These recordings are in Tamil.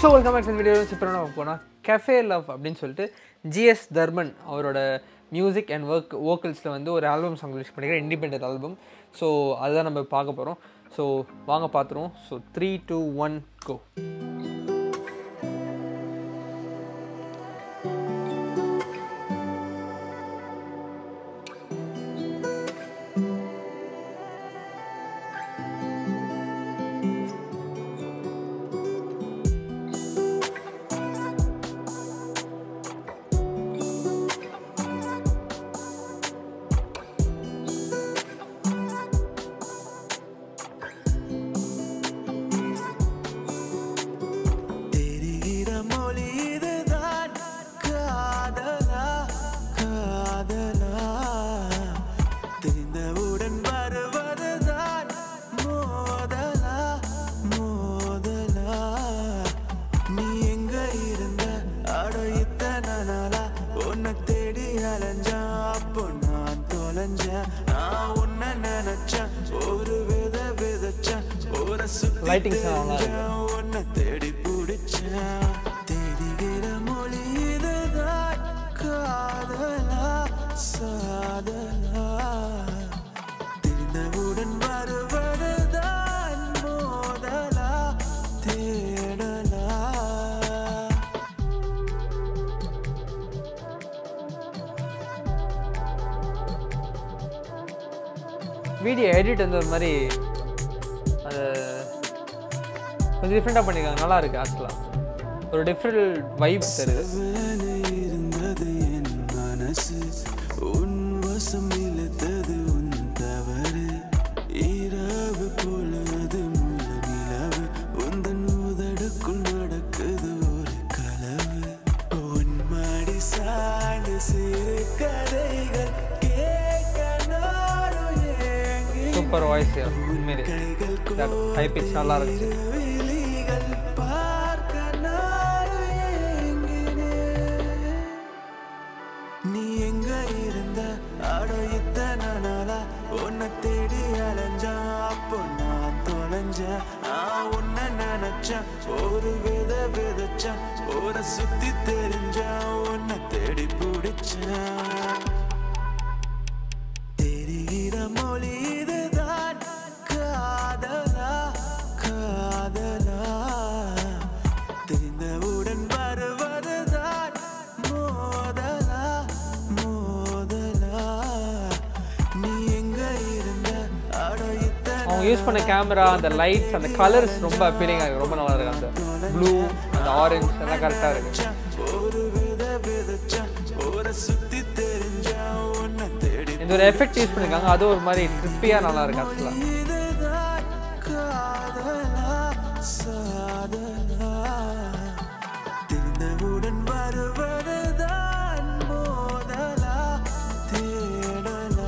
ஸோ வெல்கம் பேக் வீடியோ இப்போ நம்ம போனால் கெஃபே லவ் அப்படின்னு சொல்லிட்டு ஜிஎஸ் தர்மன் அவரோட மியூசிக் அண்ட் ஒர்க் வோக்கல்ஸில் வந்து ஒரு ஆல்பம் சாங் ரிலீஸ் பண்ணிக்கிற இண்டிபெண்ட் ஆல்பம் ஸோ அதுதான் நம்ம பார்க்க போகிறோம் ஸோ வாங்க பார்த்துருவோம் so three two one go தெரிகிற மொழி இதுதான் காதலா காதலா தெரிந்தவுடன் வருவதுதான் மோதலா மோதலா நீ எங்க இருந்த அட இத்தனை நாளா உன்னை தேடி அலைஞ்சேன் அப்போ நான் தொலைஞ்சேன் நான் உன்னை நினைச்சேன் ஒரு வித விதைச்சேன் ஒரு சுத்தி Lighting sound நல்லா இருக்கு. தெரிஞ்சேன், உன்னை தேடி பிடிச்சேன் தெரிகிற மொழி இதுதான் காதலா சாதலா தெரிந்தவுடன் வருவதுதான் மோதலா தேடலா வீடியோ எடிட் வந்து ஒரு மாதிரி அது கொஞ்சம் டிஃப்ரெண்ட்டாக பண்ணியிருக்காங்க நல்லா இருக்கு ஆக்சுவலாக ஒரு டிஃப்ரெண்ட் வைப் தருது வேலை இருந்தது என் மனசு உன் வசம் இழுத்தது உன் தவறு இரவு பொழுது முழு நிலவு உந்தன் உதடுக்குள் நடக்குது ஒரு கலவு உன் மடி சாய்ந்து சிறு கதைகள் கேட்க நானும் ஏங்கி சூப்பர் வாய்ஸ் உண்மையிலே கைகள் ஹை பிச் நல்லா இருந்துச்சு விழிகள் பார்க்க நானும் ஏங்கினேன். நீ எங்க இருந்த அட இத்தனை நாளா உன்னை தேடி அலைஞ்சேன் அப்போ நான் தொலைஞ்சேன் நான் உன்னை நினைச்சேன் ஒரு வித விதைச்சேன் ஒரு சுத்தி தெரிஞ்சேன் உன்னை தேடி பிடிச்சேன் தெரிகிற மொழி இதுதான் காதலா காதலா தெரிந்தவுடன் வருவதுதான் மோதலா மோதலா நீ எங்க இருந்த அட இத்தனை அவங்க யூஸ் பண்ண கேமரா அந்த லைட்ஸ் அந்த கலர்ஸ் ரொம்ப அப்பீலிங்காக இருக்கு ரொம்ப நல்லா இருக்கு அந்த ப்ளூ அந்த ஆரஞ்சு எல்லாம் கரெக்டாக இருக்கு ஒரு வித விதைச்சேன் ஒரு சுத்தி தெரிஞ்சேன் உன்னை தேடி இந்த ஒரு எஃபெக்ட் யூஸ் பண்ணிருக்காங்க அது ஒரு மாதிரி கிறிஸ்பியாக நல்லா இருக்கு ஆக்சுவலாக இதுதான் காதலா சாதலா தெரிந்தவுடன் வருவதுதான் மோதலா தேடலா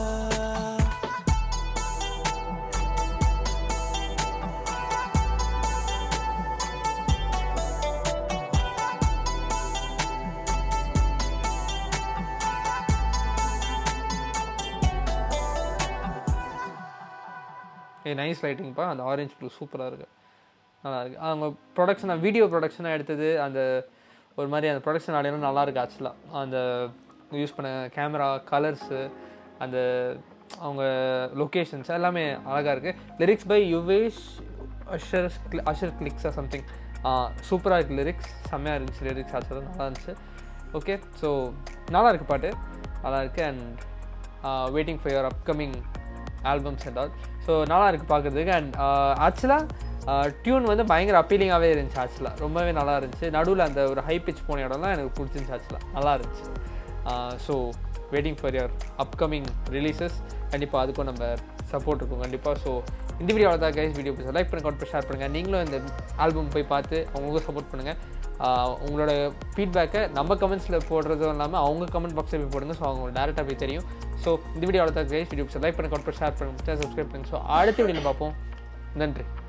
ஏ நைஸ் லைட்டிங்ப்பா அந்த ஆரஞ்சு ப்ளூ சூப்பராக இருக்குது நல்லா இருக்கு அவங்க ப்ரொடக்ஷனாக வீடியோ ப்ரொடக்ஷனாக எடுத்தது அந்த ஒரு மாதிரி அந்த ப்ரொடக்ஷன் ஆடியெல்லாம் நல்லா இருக்கு ஆக்சுவலாக அந்த யூஸ் பண்ண கேமரா கலர்ஸு அந்த அவங்க லொக்கேஷன்ஸ் எல்லாமே அழகாக இருக்குது லிரிக்ஸ் பை யுவேஷ் அஷர் அஷர் கிளிக்ஸா சம்திங் சூப்பராக இருக்குது லிரிக்ஸ் செம்மையாக இருந்துச்சு லிரிக்ஸ் ஆக்சுவலாக நல்லா இருந்துச்சு ஓகே ஸோ நல்லா இருக்கு பாட்டு நல்லா இருக்கு and waiting for your upcoming albums and all so நல்லா இருக்குது பார்க்குறதுக்கு அண்ட் ஆக்சுவலாக டியூன் வந்து பயங்கர அப்பீலிங்காகவே இருந்துச்சு ஆக்சுவலாக ரொம்பவே நல்லா இருந்துச்சு நடுவில் அந்த ஒரு ஹை பிச் போன இடம்லாம் எனக்கு பிடிச்சிருந்துச்சு ஆக்சுவலாக நல்லா இருந்துச்சு so waiting for your upcoming releases கண்டிப்பாக அதுக்கும் நம்ம சப்போர்ட் இருக்கும் கண்டிப்பாக ஸோ இந்த வீடியோவில் தான் கைஸ் வீடியோ பிடிச்சா லைக் பண்ணுங்க கவுண்ட் ஷேர் பண்ணுங்கள் நீங்களும் இந்த ஆல்பம் போய் பார்த்து அவங்களுக்கு சப்போர்ட் பண்ணுங்கள் உங்களோட ஃபீட்பேக்கை நம்ம கமெண்ட்ஸில் போடுறதும் இல்லாமல் அவங்க கமெண்ட் பாக்ஸில் போய் போடுங்க ஸோ அவங்க டேரெக்டாக போய் தெரியும் ஸோ இந்த வீடியோவில் தான் கைஸ் வீடியோ லைக் பண்ணுங்க கவுண்ட் ஷேர் பண்ணுங்க சப்ஸ்கிரைப் பண்ணுங்க ஸோ அடுத்த வீடியோவில் பார்ப்போம் நன்றி